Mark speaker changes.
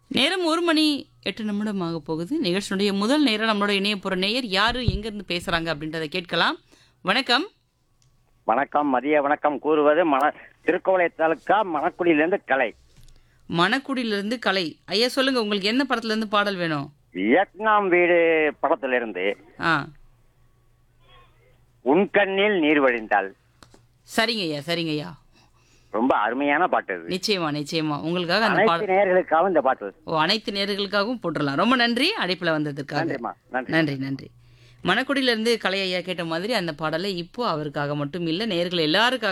Speaker 1: நேரம் ஒரு மணி எட்டு நிமிடம் ஆக போகுது நிகழ்ச்சியுடைய முதல் நேரம் நம்மளோட இணைய போகிற நேயர் யாரு எங்கேருந்து பேசுகிறாங்க அப்படின்றத கேட்கலாம் வணக்கம்
Speaker 2: வணக்கம் மதிய வணக்கம் கூறுவது மண திருக்கோளை தாலுக்கா மணக்குடியிலிருந்து கலை
Speaker 1: மணக்குடியிலிருந்து கலை ஐயா சொல்லுங்க உங்களுக்கு என்ன படத்துலேருந்து பாடல் வேணும்
Speaker 2: வியட்நாம் வீடு படத்திலிருந்து
Speaker 1: ஆ
Speaker 2: உன் கண்ணில் நீர் வழிந்தால்
Speaker 1: சரிங்க ஐயா சரிங்க ஐயா
Speaker 2: ரொம்ப அருமையான பாட்டு இது
Speaker 1: நிச்சயமா நிச்சயமா உங்களுக்காக அந்த
Speaker 2: அனைத்து
Speaker 1: பாடல்
Speaker 2: நேயர்களுக்காகவும் இந்த பாட்டு
Speaker 1: ஓ அனைத்து நேர்களுக்காகவும் போட்டுடலாம் ரொம்ப நன்றி அழைப்பில் வந்ததற்காக
Speaker 2: நன்றிம்மா நன்றி
Speaker 1: நன்றி நன்றி மணக்குடியிலிருந்து கலை ஐயா கேட்ட மாதிரி அந்த பாடலை இப்போ அவருக்காக மட்டும் இல்லை நேர்கள் எல்லாருக்காக